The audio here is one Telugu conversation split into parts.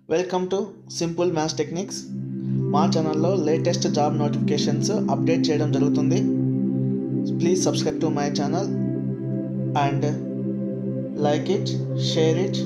welcome to simple maths techniques మా ఛానల్లో లేటెస్ట్ జాబ్ నోటిఫికేషన్స్ అప్డేట్ చేయడం జరుగుతుంది please subscribe to my channel and like it share it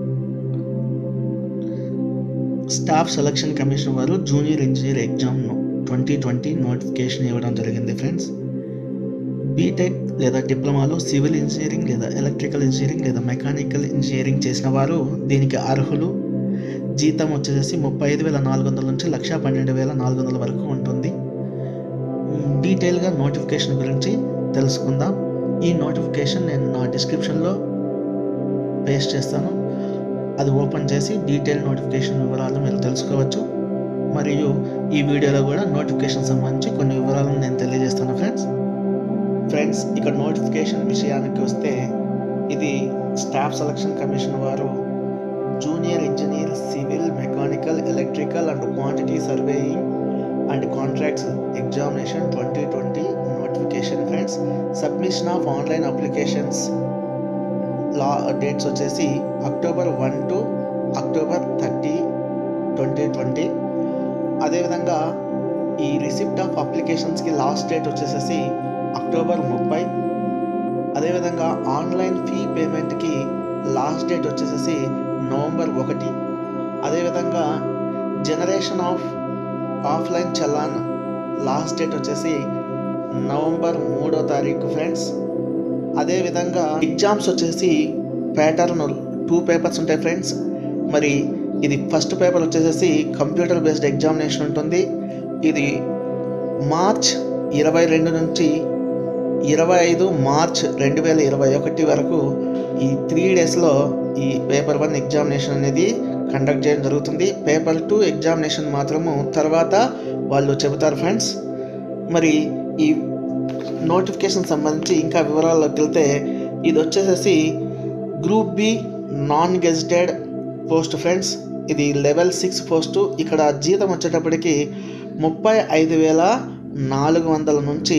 staff selection commission వారు junior engineer exam twenty twenty notification ఇవ్వడం జరిగింది ఫ్రెండ్స్ బీటెక్ లేదా డిప్లొమాలో సివిల్ ఇంజనీరింగ్ లేదా ఎలక్ట్రికల్ ఇంజనీరింగ్ లేదా మెకానికల్ ఇంజనీరింగ్ చేసిన వారు దీనికి అర్హులు జీతం వచ్చేసి ముప్పై ఐదు వేల నాలుగు వందల నుంచి లక్ష పన్నెండు వేల నాలుగు వందల వరకు ఉంటుంది డీటెయిల్గా నోటిఫికేషన్ గురించి తెలుసుకుందాం ఈ నోటిఫికేషన్ నేను నా డిస్క్రిప్షన్లో పేస్ట్ చేస్తాను అది ఓపెన్ చేసి డీటెయిల్ నోటిఫికేషన్ వివరాలు మీరు తెలుసుకోవచ్చు మరియు ఈ వీడియోలో కూడా నోటిఫికేషన్ సంబంధించి కొన్ని వివరాలను నేను తెలియజేస్తాను ఫ్రెండ్స్ ఫ్రెండ్స్ ఇక్కడ నోటిఫికేషన్ విషయానికి వస్తే ఇది స్టాఫ్ సెలక్షన్ కమిషన్ వారు junior engineer civil mechanical electrical and quantity surveying and contracts examination twenty twenty notification friends submission of online applications లా డేట్స్ వచ్చేసి October one to October thirty twenty twenty అదేవిధంగా ఈ రిసిప్ట్ ఆఫ్ అప్లికేషన్స్కి లాస్ట్ డేట్ వచ్చేసేసి అక్టోబర్ ముప్పై అదేవిధంగా ఆన్లైన్ ఫీ పేమెంట్కి లాస్ట్ డేట్ వచ్చేసేసి నవంబర్ ఒకటి అదేవిధంగా generation of offline challan last date వచ్చేసి నవంబర్ మూడో తారీఖు ఫ్రెండ్స్ అదేవిధంగా ఎగ్జామ్స్ వచ్చేసి ప్యాటర్న్ టూ పేపర్స్ ఉంటాయి ఫ్రెండ్స్ మరి ఇది ఫస్ట్ పేపర్ వచ్చేసేసి కంప్యూటర్ బేస్డ్ ఎగ్జామినేషన్ ఉంటుంది ఇది మార్చ్ ఇరవై రెండు నుంచి ఇరవై ఐదు మార్చ్ రెండు వేల ఇరవై ఒకటి వరకు ఈ త్రీ డేస్లో ఈ పేపర్ వన్ ఎగ్జామినేషన్ అనేది కండక్ట్ చేయడం జరుగుతుంది పేపర్ టూ ఎగ్జామినేషన్ మాత్రము తర్వాత వాళ్ళు చెబుతారు ఫ్రెండ్స్ మరి ఈ నోటిఫికేషన్ సంబంధించి ఇంకా వివరాల్లోకి వెళ్తే ఇది వచ్చేసేసి group B non gazetted post friends ఇది లెవెల్ సిక్స్ పోస్టు ఇక్కడ జీతం వచ్చేటప్పటికి ముప్పై ఐదు వేల నాలుగు వందల నుంచి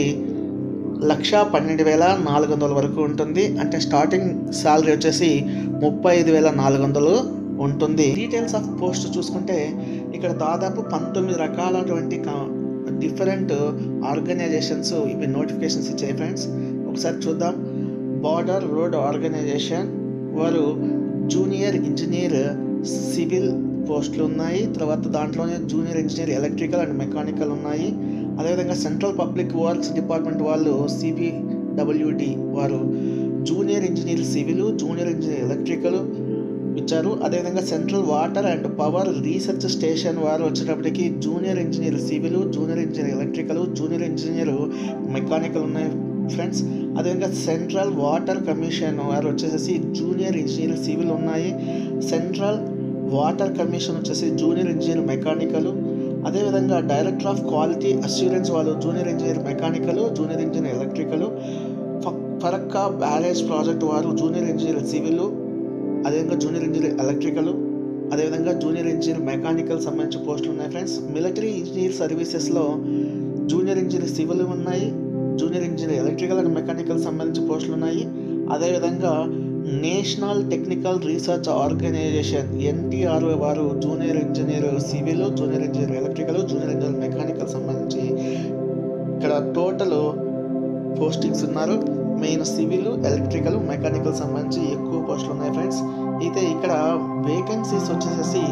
లక్ష పన్నెండు వేల నాలుగు వందల వరకు ఉంటుంది అంటే స్టార్టింగ్ శాలరీ వచ్చేసి ముప్పై ఐదు వేల నాలుగు వందలు ఉంటుంది డీటెయిల్స్ ఆఫ్ పోస్ట్ చూసుకుంటే ఇక్కడ దాదాపు పంతొమ్మిది రకాలటువంటి డిఫరెంట్ ఆర్గనైజేషన్స్ ఇవి నోటిఫికేషన్స్ ఇచ్చాయి ఫ్రెండ్స్ ఒకసారి చూద్దాం బార్డర్ రోడ్ ఆర్గనైజేషన్ వారు జూనియర్ ఇంజనీర్ సివిల్ పోస్టులు ఉన్నాయి తర్వాత దాంట్లోనే junior engineer electrical and mechanical ఉన్నాయి అదేవిధంగా సెంట్రల్ పబ్లిక్ వర్క్స్ డిపార్ట్మెంట్ వాళ్ళు సిబిడబ్ల్యూడి వారు junior engineer civil junior engineer electrical ఇచ్చారు అదేవిధంగా central water and power research station వారు వచ్చేటప్పటికి junior engineer civil junior engineer electrical junior engineer mechanical ఉన్నాయి ఫ్రెండ్స్ అదేవిధంగా సెంట్రల్ వాటర్ కమిషన్ వారు వచ్చేసి జూనియర్ ఇంజనీర్ సివిల్ ఉన్నాయి సెంట్రల్ వాటర్ కమిషన్ వచ్చేసి జూనియర్ ఇంజనీర్ మెకానికల్ అదేవిధంగా డైరెక్టర్ ఆఫ్ క్వాలిటీ అస్యూరెన్స్ వాళ్ళు junior engineer mechanical junior engineer electrical Farakka barrage project వారు జూనియర్ ఇంజనీర్ సివిల్ అదేవిధంగా జూనియర్ ఇంజనీర్ ఎలక్ట్రికల్ అదేవిధంగా జూనియర్ ఇంజనీర్ మెకానికల్ సంబంధించిన పోస్టులు ఉన్నాయి ఫ్రెండ్స్ మిలిటరీ ఇంజనీర్ సర్వీసెస్లో జూనియర్ ఇంజనీర్ సివిల్ ఉన్నాయి junior engineer electrical and mechanical సంబంధించిన పోస్టులు ఉన్నాయి అదేవిధంగా national technical research organisation NTRO వారు junior engineer civil junior engineer electrical junior engineer mechanical సంబంధించి ఇక్కడ టోటల్ పోస్టింగ్స్ ఉన్నారు మెయిన్ సివిల్ ఎలక్ట్రికల్ మెకానికల్ సంబంధించి ఎక్కువ పోస్టులు ఉన్నాయి ఫ్రెండ్స్ అయితే ఇక్కడ వేకెన్సీస్ వచ్చేసేసి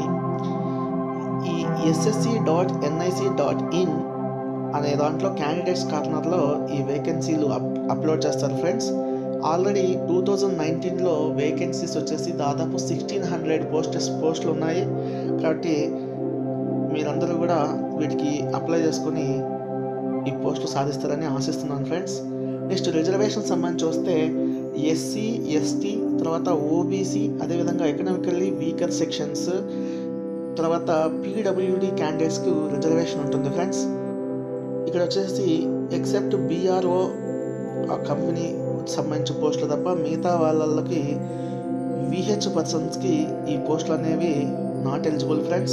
ఈ SSC dot NIC dot in అనే దాంట్లో క్యాండిడేట్స్ కార్నర్లో ఈ వేకెన్సీలు అప్ అప్లోడ్ చేస్తారు ఫ్రెండ్స్ ఆల్రెడీ టూ థౌజండ్ నైన్టీన్లో వేకెన్సీస్ వచ్చేసి దాదాపు సిక్స్టీన్ హండ్రెడ్ పోస్టెస్ పోస్టులు ఉన్నాయి కాబట్టి మీరందరూ కూడా వీటికి అప్లై చేసుకొని ఈ పోస్టులు సాధిస్తారని ఆశిస్తున్నాను ఫ్రెండ్స్ నెక్స్ట్ రిజర్వేషన్ సంబంధించి వస్తే ఎస్సీ ఎస్టీ తర్వాత ఓబీసీ అదేవిధంగా ఎకనామికల్లీ వీకర్ సెక్షన్స్ తర్వాత పీడబ్ల్యూడి క్యాండిడేట్స్కు రిజర్వేషన్ ఉంటుంది ఫ్రెండ్స్ ఇక్కడ వచ్చేసి ఎక్సెప్ట్ బీఆర్ఓ ఆ కంపెనీ సంబంధించిన పోస్టులు తప్ప మిగతా వాళ్ళకి విహెచ్ పర్సన్స్కి ఈ పోస్టులు అనేవి not eligible friends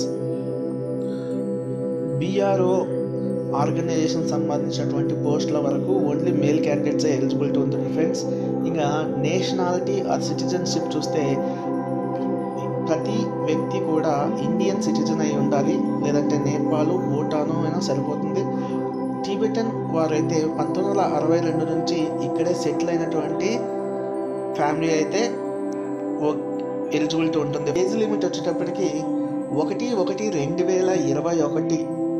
BRO organisation సంబంధించినటువంటి పోస్టుల వరకు ఓన్లీ మేల్ క్యాండిడేట్సే ఎలిజిబిలిటీ ఉంటుంది ఫ్రెండ్స్ ఇంకా నేషనాలిటీ ఆర్ సిటిజన్షిప్ చూస్తే ప్రతి వ్యక్తి కూడా ఇండియన్ సిటిజన్ అయి ఉండాలి లేదంటే నేపాల్ భూటాను అయినా సరిపోతుంది టిబెటన్ వారైతే పంతొమ్మిది వందల అరవై రెండు నుంచి ఇక్కడే సెటిల్ అయినటువంటి ఫ్యామిలీ అయితే ఎలిజిబిలిటీ ఉంటుంది ఏజ్ లిమిట్ వచ్చేటప్పటికి ఒకటి ఒకటి రెండు వేల ఇరవై ఒకటి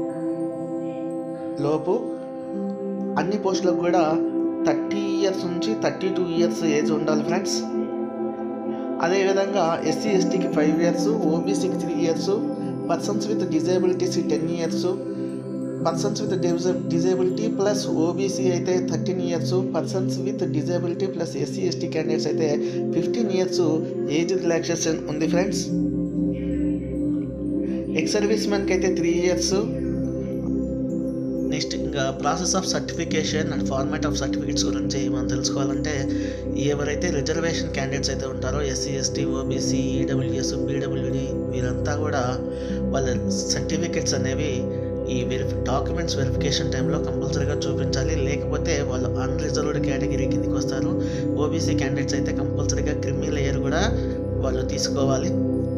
లోపు అన్ని పోస్టులకు కూడా థర్టీ ఇయర్స్ నుంచి థర్టీ టూ ఇయర్స్ ఏజ్ ఉండాలి ఫ్రెండ్స్ అదేవిధంగా ఎస్సీ ఎస్టీకి ఫైవ్ ఇయర్స్ ఓబీసీకి three years persons with disabilities ten years persons with disability plus OBC అయితే thirteen years persons with disability plus SC ST candidates అయితే ఫిఫ్టీన్ ఇయర్స్ ఏజ్ రిలాక్సేషన్ ఉంది ఫ్రెండ్స్ ఎక్స్ సర్వీస్ మ్యాన్కి అయితే త్రీ ఇయర్స్ నెక్స్ట్ ఇంకా process of certification and format of certificates గురించి మనం తెలుసుకోవాలంటే ఎవరైతే రిజర్వేషన్ క్యాండిడేట్స్ అయితే ఉంటారో SC ST OBC EWS PWD వీరంతా కూడా వాళ్ళ సర్టిఫికేట్స్ అనేవి ఈ వెరిఫి డాక్యుమెంట్స్ వెరిఫికేషన్ టైంలో కంపల్సరీగా చూపించాలి లేకపోతే వాళ్ళు అన్రిజర్వ్డ్ కేటగిరీ కిందకి వస్తారు ఓబీసీ క్యాండిడేట్స్ అయితే కంపల్సరీగా క్రిమి లేయర్ కూడా వాళ్ళు తీసుకోవాలి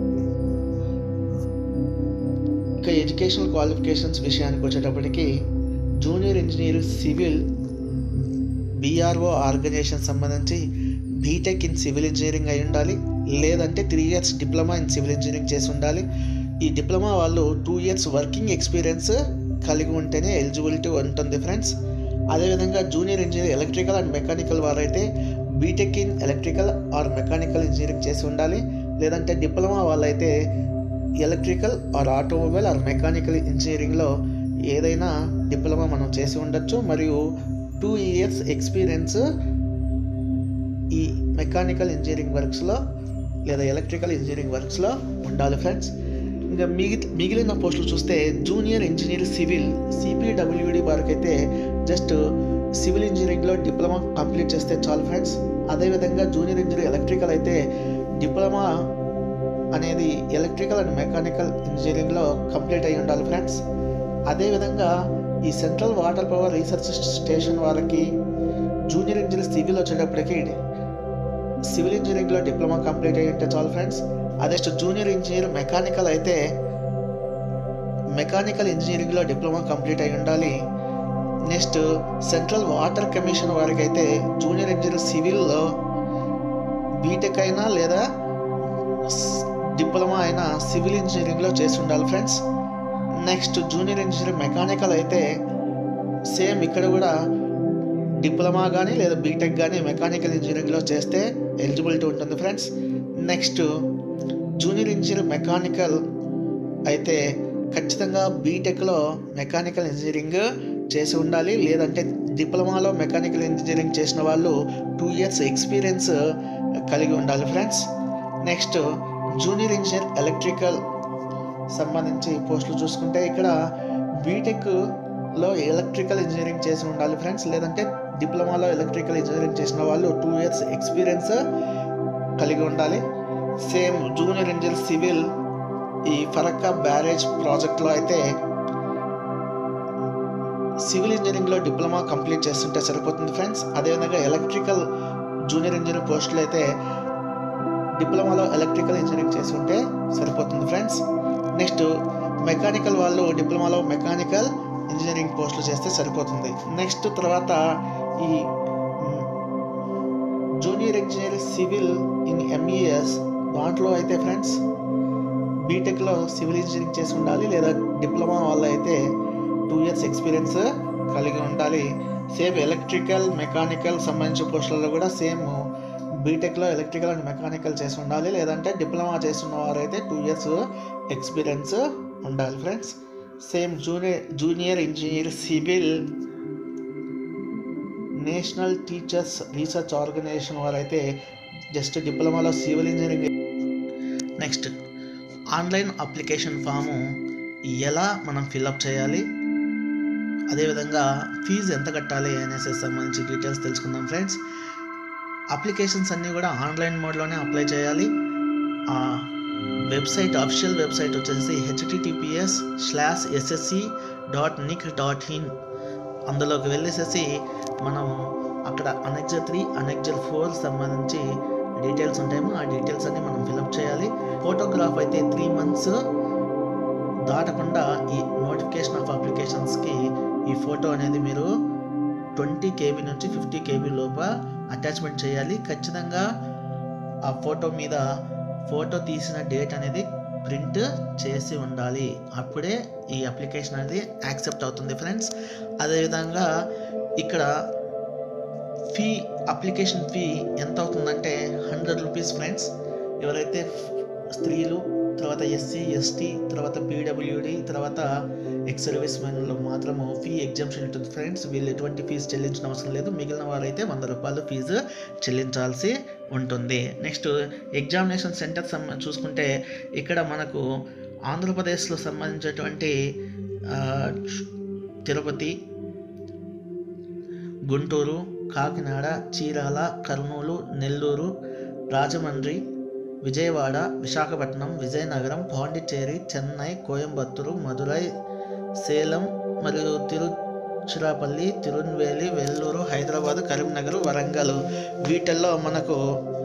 ఇక ఎడ్యుకేషనల్ క్వాలిఫికేషన్స్ విషయానికి వచ్చేటప్పటికి junior engineer civil BRO organisation సంబంధించి బీటెక్ ఇన్ సివిల్ ఇంజనీరింగ్ అయి ఉండాలి లేదంటే three years diploma in civil engineering చేసి ఉండాలి ఈ డిప్లొమా వాళ్ళు టూ ఇయర్స్ వర్కింగ్ ఎక్స్పీరియన్స్ కలిగి ఉంటేనే ఎలిజిబిలిటీ ఉంటుంది ఫ్రెండ్స్ అదేవిధంగా junior engineer electrical and mechanical వారైతే BTech in electrical or mechanical engineering చేసి ఉండాలి లేదంటే డిప్లొమా వాళ్ళైతే electrical or automobile or mechanical ఇంజనీరింగ్లో ఏదైనా డిప్లొమా మనం చేసి ఉండొచ్చు మరియు టూ ఇయర్స్ ఎక్స్పీరియన్స్ ఈ మెకానికల్ ఇంజనీరింగ్ వర్క్స్లో లేదా ఎలక్ట్రికల్ ఇంజనీరింగ్ వర్క్స్లో ఉండాలి ఫ్రెండ్స్ ఇంకా మిగి మిగిలిన పోస్టులు చూస్తే జూనియర్ ఇంజనీర్ సివిల్ సిపిడబ్ల్యూడి వారికి అయితే జస్ట్ సివిల్ ఇంజనీరింగ్లో డిప్లొమా కంప్లీట్ చేస్తే చాలు ఫ్రెండ్స్ అదేవిధంగా జూనియర్ ఇంజనీర్ ఎలక్ట్రికల్ అయితే డిప్లొమా అనేది ఎలక్ట్రికల్ అండ్ మెకానికల్ ఇంజనీరింగ్లో కంప్లీట్ అయి ఉండాలి ఫ్రెండ్స్ అదేవిధంగా ఈ central water power research station వాళ్ళకి జూనియర్ ఇంజనీర్ సివిల్ వచ్చేటప్పటికి సివిల్ ఇంజనీరింగ్లో డిప్లొమా కంప్లీట్ అయ్యి ఉంటే చాలు ఫ్రెండ్స్ అదే జూనియర్ ఇంజనీర్ మెకానికల్ అయితే మెకానికల్ ఇంజనీరింగ్లో డిప్లొమా కంప్లీట్ అయి ఉండాలి నెక్స్ట్ సెంట్రల్ వాటర్ కమిషన్ వారికి అయితే జూనియర్ ఇంజనీర్ సివిల్లో బీటెక్ అయినా లేదా డిప్లొమా అయినా సివిల్ ఇంజనీరింగ్లో చేసి ఉండాలి friends next junior engineer mechanical అయితే సేమ్ ఇక్కడ కూడా డిప్లొమా కానీ లేదా బీటెక్ కానీ మెకానికల్ ఇంజనీరింగ్లో చేస్తే ఎలిజిబిలిటీ ఉంటుంది friends next junior engineer mechanical అయితే ఖచ్చితంగా బీటెక్లో మెకానికల్ ఇంజనీరింగ్ చేసి ఉండాలి లేదంటే డిప్లొమాలో మెకానికల్ ఇంజనీరింగ్ చేసిన వాళ్ళు టూ ఇయర్స్ ఎక్స్పీరియన్స్ కలిగి ఉండాలి friends next junior engineer electrical సంబంధించి పోస్టులు చూసుకుంటే ఇక్కడ బీటెక్లో ఎలక్ట్రికల్ ఇంజనీరింగ్ చేసి ఉండాలి ఫ్రెండ్స్ లేదంటే డిప్లొమాలో ఎలక్ట్రికల్ ఇంజనీరింగ్ చేసిన వాళ్ళు టూ ఇయర్స్ ఎక్స్పీరియన్స్ కలిగి ఉండాలి సేమ్ జూనియర్ ఇంజనీర్ సివిల్ ఈ ఫరక్కా బ్యారేజ్ ప్రాజెక్ట్లో అయితే సివిల్ ఇంజనీరింగ్లో డిప్లొమా కంప్లీట్ చేస్తుంటే సరిపోతుంది ఫ్రెండ్స్ అదేవిధంగా ఎలక్ట్రికల్ జూనియర్ ఇంజనీర్ పోస్టులు అయితే డిప్లొమాలో ఎలక్ట్రికల్ ఇంజనీరింగ్ చేసి ఉంటే సరిపోతుంది ఫ్రెండ్స్ నెక్స్ట్ మెకానికల్ వాళ్ళు డిప్లొమాలో మెకానికల్ ఇంజనీరింగ్ పోస్టులు చేస్తే సరిపోతుంది నెక్స్ట్ తర్వాత ఈ junior engineer civil in MES దాంట్లో అయితే ఫ్రెండ్స్ బీటెక్లో సివిల్ ఇంజనీరింగ్ చేసి ఉండాలి లేదా డిప్లొమా వాళ్ళు అయితే టూ ఇయర్స్ ఎక్స్పీరియన్స్ కలిగి ఉండాలి సేమ్ ఎలక్ట్రికల్ మెకానికల్ సంబంధించిన పోస్టులలో కూడా సేమ్ బీటెక్లో ఎలక్ట్రికల్ అండ్ మెకానికల్ చేసి ఉండాలి లేదంటే డిప్లొమా చేస్తున్న వారైతే టూ ఇయర్స్ ఎక్స్పీరియన్స్ ఉండాలి friends same junior junior engineer civil national teachers research organisation వారైతే జస్ట్ డిప్లొమాలో civil engineering next online application form ఎలా మనం ఫిల్అప్ చేయాలి అదేవిధంగా ఫీజు ఎంత కట్టాలి అనేసి సంబంధించి డీటెయిల్స్ తెలుసుకుందాం ఫ్రెండ్స్ అప్లికేషన్స్ అన్నీ కూడా ఆన్లైన్ మోడ్లోనే అప్లై చేయాలి ఆ వెబ్సైట్ అఫిషియల్ వెబ్సైట్ వచ్చేసి HTTPS slash SSC dot nic dot in అందులోకి వెళ్ళేసేసి మనం అక్కడ అనెక్జర్ త్రీ అనెక్జర్ ఫోర్ సంబంధించి డీటెయిల్స్ ఉంటాయేమో ఆ డీటెయిల్స్ అన్ని మనం ఫిలప్ చేయాలి ఫోటోగ్రాఫ్ అయితే త్రీ మంత్స్ దాటకుండా ఈ నోటిఫికేషన్ ఆఫ్ అప్లికేషన్స్కి ఈ ఫోటో అనేది మీరు ట్వంటీ కేబీ నుంచి ఫిఫ్టీ కేబీ లోప అటాచ్మెంట్ చేయాలి ఖచ్చితంగా ఆ ఫోటో మీద ఫోటో తీసిన డేట్ అనేది ప్రింట్ చేసి ఉండాలి అప్పుడే ఈ అప్లికేషన్ అనేది యాక్సెప్ట్ అవుతుంది ఫ్రెండ్స్ అదేవిధంగా ఇక్కడ ఫీ అప్లికేషన్ ఫీ ఎంత అవుతుందంటే హండ్రెడ్ రూపీస్ ఫ్రెండ్స్ ఎవరైతే స్త్రీలు తర్వాత ఎస్సీ ఎస్టీ తర్వాత పీడబ్ల్యూడి తర్వాత ఎక్స్ సర్వీస్ మెన్లో మాత్రము ఫీ ఎగ్జామ్షన్ ఉంటుంది ఫ్రెండ్స్ వీళ్ళు ఎటువంటి ఫీజు చెల్లించిన అవసరం లేదు మిగిలిన వారైతే వంద రూపాయలు ఫీజు చెల్లించాల్సి ఉంటుంది నెక్స్ట్ ఎగ్జామినేషన్ సెంటర్ సమ్ చూసుకుంటే ఇక్కడ మనకు ఆంధ్రప్రదేశ్లో సంబంధించినటువంటి ఆ, తిరుపతి గుంటూరు కాకినాడ చీరాల కర్నూలు నెల్లూరు రాజమండ్రి విజయవాడ విశాఖపట్నం విజయనగరం పాండిచ్చేరి చెన్నై కోయంబత్తూరు మదురై సేలం మరియు తిరుచిరాపల్లి తిరునెల్వేలి వెల్లూరు హైదరాబాద్ కరీంనగర్ వరంగల్ వీటిల్లో మనకు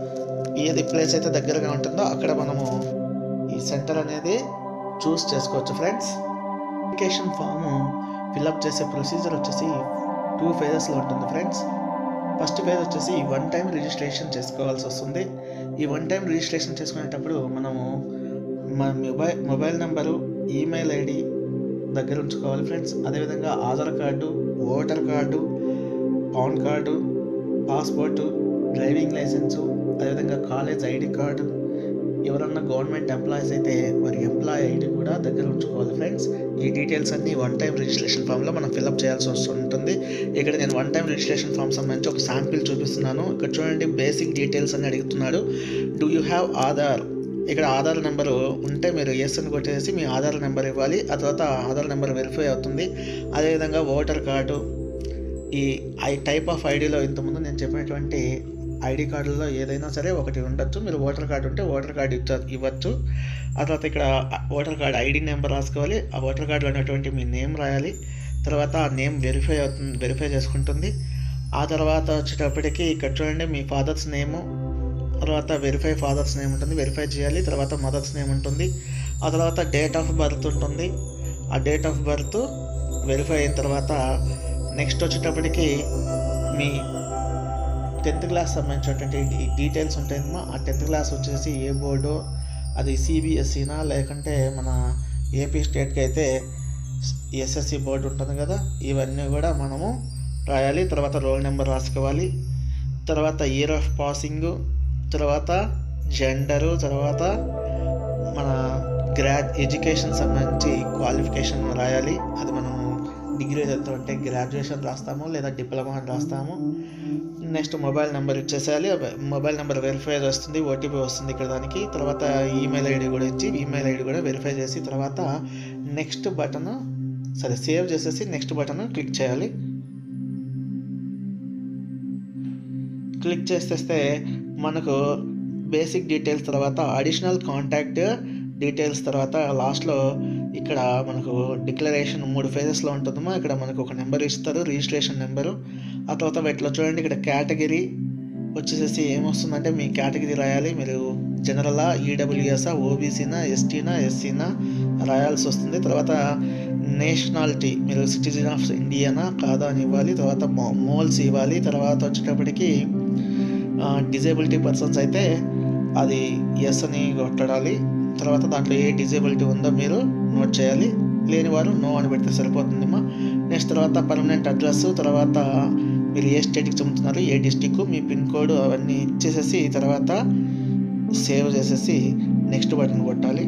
ఏది ప్లేస్ అయితే దగ్గరగా ఉంటుందో అక్కడ మనము ఈ సెంటర్ అనేది చూస్ చేసుకోవచ్చు ఫ్రెండ్స్ అప్లికేషన్ ఫాము ఫిల్అప్ చేసే ప్రొసీజర్ వచ్చేసి టూ ఫేజెస్లో ఉంటుంది ఫ్రెండ్స్ ఫస్ట్ ఫేజ్ వచ్చేసి వన్ టైం రిజిస్ట్రేషన్ చేసుకోవాల్సి వస్తుంది ఈ వన్ టైం రిజిస్ట్రేషన్ చేసుకునేటప్పుడు మనము మన mobile mobile number email ID దగ్గర ఉంచుకోవాలి ఫ్రెండ్స్ అదేవిధంగా Aadhaar card voter card PAN card passport driving licence అదేవిధంగా కాలేజ్ ఐడి కార్డు ఎవరన్నా గవర్నమెంట్ ఎంప్లాయీస్ అయితే వారి ఎంప్లాయీ ఐడి కూడా దగ్గర ఉంచుకోవాలి ఫ్రెండ్స్ ఈ డీటెయిల్స్ అన్ని వన్ టైం రిజిస్ట్రేషన్ ఫామ్లో మనం ఫిల్అప్ చేయాల్సి వస్తుంటుంది ఇక్కడ నేను వన్ టైం రిజిస్ట్రేషన్ ఫామ్ సంబంధించి ఒక శాంపిల్ చూపిస్తున్నాను ఇక్కడ చూడండి బేసిక్ డీటెయిల్స్ అని అడుగుతున్నాడు డూ యూ హ్యావ్ ఆధార్ ఇక్కడ ఆధార్ నెంబరు ఉంటే మీరు ఎస్ అని కొట్టేసి మీ ఆధార్ నెంబర్ ఇవ్వాలి ఆ తర్వాత ఆధార్ నెంబర్ వెరిఫై అవుతుంది అదేవిధంగా ఓటర్ కార్డు ఈ ఐ టైప్ ఆఫ్ ఐడిలో ఇంతకుముందు నేను చెప్పినటువంటి ఐడి కార్డులో ఏదైనా సరే ఒకటి ఉండొచ్చు మీరు ఓటర్ కార్డు ఉంటే ఓటర్ కార్డు ఇచ్చ ఇవ్వచ్చు ఆ తర్వాత ఇక్కడ ఓటర్ కార్డు ఐడి నెంబర్ రాసుకోవాలి ఆ ఓటర్ కార్డులో ఉన్నటువంటి మీ నేమ్ రాయాలి తర్వాత ఆ నేమ్ వెరిఫై అవుతుంది వెరిఫై చేసుకుంటుంది ఆ తర్వాత వచ్చేటప్పటికి ఇక్కడ చూడండి మీ ఫాదర్స్ నేము తర్వాత వెరిఫై ఫాదర్స్ నేమ్ ఉంటుంది వెరిఫై చేయాలి తర్వాత మదర్స్ నేమ్ ఉంటుంది ఆ తర్వాత డేట్ ఆఫ్ బర్త్ ఉంటుంది ఆ డేట్ ఆఫ్ బర్త్ వెరిఫై అయిన తర్వాత నెక్స్ట్ వచ్చేటప్పటికి మీ టెన్త్ క్లాస్ సంబంధించినటువంటి డీ- డీటెయిల్స్ ఉంటాయమ్మా ఆ టెన్త్ క్లాస్ వచ్చేసి ఏ బోర్డో అది సిబిఎస్ఈనా లేకుంటే మన ఏపీ స్టేట్కి అయితే ఎస్ఎస్సి బోర్డు ఉంటుంది కదా ఇవన్నీ కూడా మనము రాయాలి తర్వాత రోల్ నెంబర్ రాసుకోవాలి తర్వాత ఇయర్ ఆఫ్ పాసింగ్ తర్వాత జెండరు తర్వాత మన గ్రాడ్ ఎడ్యుకేషన్ సంబంధించి క్వాలిఫికేషన్ రాయాలి అది మనము డిగ్రీ చదువుతుంటే గ్రాడ్యుయేషన్ రాస్తాము లేదా డిప్లొమా అని రాస్తాము నెక్స్ట్ మొబైల్ నెంబర్ ఇచ్చేసేయాలి మొబైల్ నెంబర్ వెరిఫై వస్తుంది ఓటీపీ వస్తుంది ఇక్కడ దానికి తర్వాత ఈమెయిల్ ఐడి కూడా ఇచ్చి ఈమెయిల్ ఐడి కూడా వెరిఫై చేసి తర్వాత నెక్స్ట్ బటన్ సరే సేవ్ చేసేసి నెక్స్ట్ బటన్ క్లిక్ చేయాలి క్లిక్ చేసేస్తే మనకు బేసిక్ డీటెయిల్స్ తర్వాత అడిషనల్ కాంటాక్ట్ డీటెయిల్స్ తర్వాత లాస్ట్లో ఇక్కడ మనకు డిక్లరేషన్ మూడు ఫేజెస్లో ఉంటుందమ్మా ఇక్కడ మనకు ఒక నెంబర్ ఇస్తారు రిజిస్ట్రేషన్ నెంబరు ఆ తర్వాత వీటిలో చూడండి ఇక్కడ కేటగిరీ వచ్చేసేసి ఏమొస్తుందంటే మీ కేటగిరీ రాయాలి మీరు జనరలా ఈడబ్ల్యూఎస్ఆ ఓబీసీనా ఎస్టీనా ఎస్సీనా రాయాల్సి వస్తుంది తర్వాత నేషనాలిటీ మీరు సిటిజన్ ఆఫ్ ఇండియానా కాదా అని ఇవ్వాలి తర్వాత మో- మోల్స్ ఇవ్వాలి తర్వాత వచ్చేటప్పటికి డిజేబిలిటీ పర్సన్స్ అయితే అది ఎస్ అని కొట్టడాలి తర్వాత దాంట్లో ఏ డిజేబిలిటీ ఉందో మీరు నోట్ చేయాలి లేని వారు నో అని పెడితే సరిపోతుందమ్మా నెక్స్ట్ తర్వాత పర్మనెంట్ అడ్రస్ తర్వాత మీరు ఏ స్టేట్కి చెందుతున్నారు ఏ డిస్టిక్ మీ పిన్ కోడ్ అవన్నీ ఇచ్చేసేసి తర్వాత సేవ్ చేసేసి నెక్స్ట్ బటన్ కొట్టాలి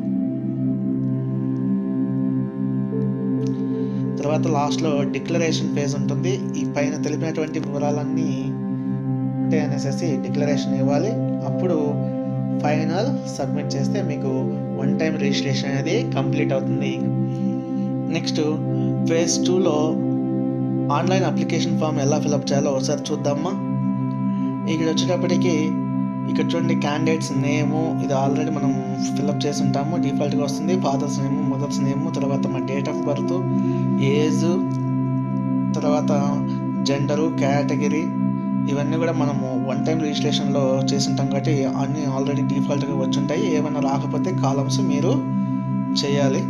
తర్వాత లాస్ట్లో డిక్లరేషన్ పేజ్ ఉంటుంది ఈ పైన తెలిపినటువంటి వివరాలన్నీ ఉంటాయి అనేసి డిక్లరేషన్ ఇవ్వాలి అప్పుడు ఫైనల్ సబ్మిట్ చేస్తే మీకు వన్ టైం రిజిస్ట్రేషన్ అనేది కంప్లీట్ అవుతుంది నెక్స్ట్ ఫేజ్ టూలో ఆన్లైన్ అప్లికేషన్ ఫామ్ ఎలా ఫిలప్ చేయాలో ఒకసారి చూద్దామా ఇక్కడ వచ్చేటప్పటికి ఇక్కడ చూడండి క్యాండిడేట్స్ నేము ఇది ఆల్రెడీ మనం ఫిలప్ చేసి ఉంటాము డిఫాల్ట్గా వస్తుంది ఫాదర్స్ నేము మదర్స్ నేము తర్వాత మా డేట్ ఆఫ్ బర్త్ ఏజ్ తర్వాత జెండరు కేటగిరీ ఇవన్నీ కూడా మనము వన్ టైం రిజిస్ట్రేషన్లో చేసింటాం కాబట్టి అన్నీ ఆల్రెడీ డిఫాల్ట్గా వచ్చుంటాయి ఏమైనా రాకపోతే కాలమ్స్ మీరు చేయాలి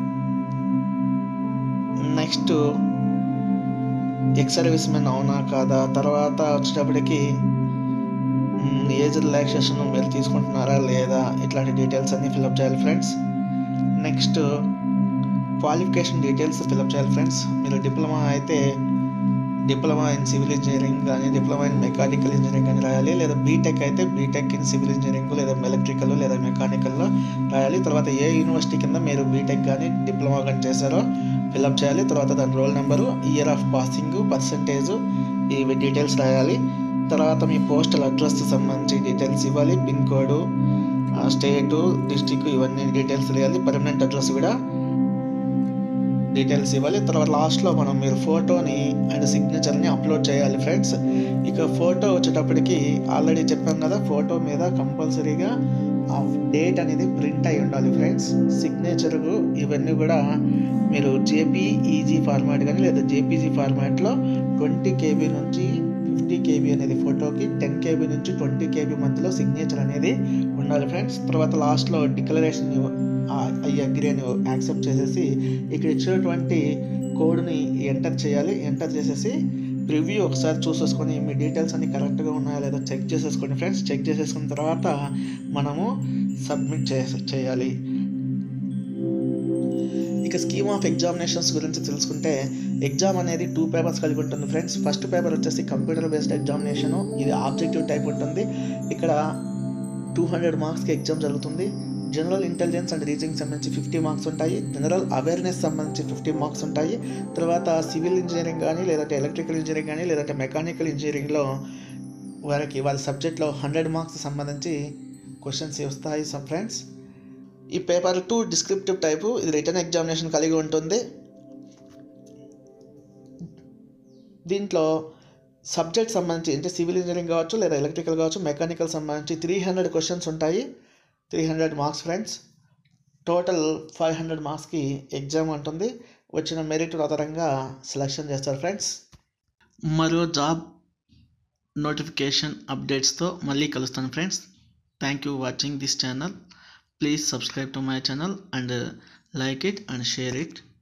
నెక్స్ట్ ఎక్స్ సర్వీస్ మెన్ అవునా కాదా తర్వాత వచ్చేటప్పటికి ఏజ్ రిలాక్సేషన్ మీరు తీసుకుంటున్నారా లేదా ఇట్లాంటి డీటెయిల్స్ అన్నీ ఫిల్అప్ చేయాలి friends next qualification details fill up చేయాలి ఫ్రెండ్స్ మీరు డిప్లొమా అయితే డిప్లొమా ఇన్ సివిల్ ఇంజనీరింగ్ కానీ డిప్లొమా ఇన్ మెకానికల్ ఇంజనీరింగ్ అని రాయాలి లేదా బీటెక్ అయితే బీటెక్ ఇన్ సివిల్ ఇంజనీరింగ్ లేదా ఎలక్ట్రికల్ లేదా మెకానికల్లో రాయాలి తర్వాత ఏ యూనివర్సిటీ కింద మీరు బీటెక్ కానీ డిప్లొమా కానీ చేశారో ఫిల్అప్ చేయాలి తర్వాత దాని roll number year of passing percentage ఇవి డీటెయిల్స్ రాయాలి తర్వాత మీ పోస్టల్ అడ్రస్ సంబంధించి డీటెయిల్స్ ఇవ్వాలి పిన్ కోడ్ స్టేటు డిస్టిక్ ఇవన్నీ డీటెయిల్స్ వేయాలి పర్మనెంట్ అడ్రస్ కూడా డీటెయిల్స్ ఇవ్వాలి తర్వాత లాస్ట్లో మనం మీరు ఫోటోని అండ్ సిగ్నేచర్ని అప్లోడ్ చేయాలి ఫ్రెండ్స్ ఇక ఫోటో వచ్చేటప్పటికి ఆల్రెడీ చెప్పాం కదా ఫోటో మీద కంపల్సరీగా ఆ డేట్ అనేది ప్రింట్ అయి ఉండాలి ఫ్రెండ్స్ సిగ్నేచర్ ఇవన్నీ కూడా మీరు జేపీఈజీ ఫార్మాట్ కానీ లేదా జేపీజీ ఫార్మాట్లో ట్వంటీ కేబీ నుంచి ఫిఫ్టీ కేబీ అనేది ఫోటోకి టెన్ కేబీ నుంచి ట్వంటీ కేబీ మధ్యలో సిగ్నేచర్ అనేది ఉండాలి ఫ్రెండ్స్ తర్వాత లాస్ట్లో డిక్లరేషన్ ఐ అగ్రి అని యాక్సెప్ట్ చేసేసి ఇక్కడ ఇచ్చినటువంటి కోడ్ని ఎంటర్ చేయాలి ఎంటర్ చేసేసి ప్రివ్యూ ఒకసారి చూసేసుకొని మీ డీటెయిల్స్ అన్ని కరెక్ట్గా ఉన్నాయా లేదా చెక్ చేసేసుకోండి ఫ్రెండ్స్ చెక్ చేసేసుకున్న తర్వాత మనము సబ్మిట్ చే చేయాలి ఇక స్కీమ్ ఆఫ్ ఎగ్జామినేషన్స్ గురించి తెలుసుకుంటే ఎగ్జామ్ అనేది టూ పేపర్స్ కలిగి ఉంటుంది ఫ్రెండ్స్ ఫస్ట్ పేపర్ వచ్చేసి కంప్యూటర్ బేస్డ్ ఎగ్జామినేషను ఇది ఆబ్జెక్టివ్ టైప్ ఉంటుంది ఇక్కడ టూ హండ్రెడ్ మార్క్స్కి ఎగ్జామ్ జరుగుతుంది జనరల్ ఇంటెలిజెన్స్ అండ్ రీజనింగ్ సంబంధించి ఫిఫ్టీ మార్క్స్ ఉంటాయి జనరల్ అవేర్నెస్ సంబంధించి ఫిఫ్టీ మార్క్స్ ఉంటాయి తర్వాత సివిల్ ఇంజనీరింగ్ కానీ లేదంటే ఎలక్ట్రికల్ ఇంజనీరింగ్ కానీ లేదంటే మెకానికల్ ఇంజనీరింగ్లో వారికి వాళ్ళ సబ్జెక్ట్లో హండ్రెడ్ మార్క్స్ సంబంధించి క్వశ్చన్స్ వస్తాయి సమ్ ఫ్రెండ్స్ ఈ పేపర్ టూ డిస్క్రిప్టివ్ టైపు ఇది రిటర్న్ ఎగ్జామినేషన్ కలిగి ఉంటుంది దీంట్లో సబ్జెక్ట్ సంబంధించి అంటే సివిల్ ఇంజనీరింగ్ కావచ్చు లేదా ఎలక్ట్రికల్ కావచ్చు మెకానికల్ సంబంధించి త్రీ హండ్రెడ్ క్వశ్చన్స్ ఉంటాయి three hundred marks friends total five hundred మార్క్స్కి ఎగ్జామ్ ఉంటుంది వచ్చిన మెరిట్ ఆధారంగా సెలెక్షన్ చేస్తారు ఫ్రెండ్స్ మరో జాబ్ నోటిఫికేషన్ అప్డేట్స్తో మళ్ళీ కలుస్తాను friends thank you watching this channel please subscribe to my channel and like it and share it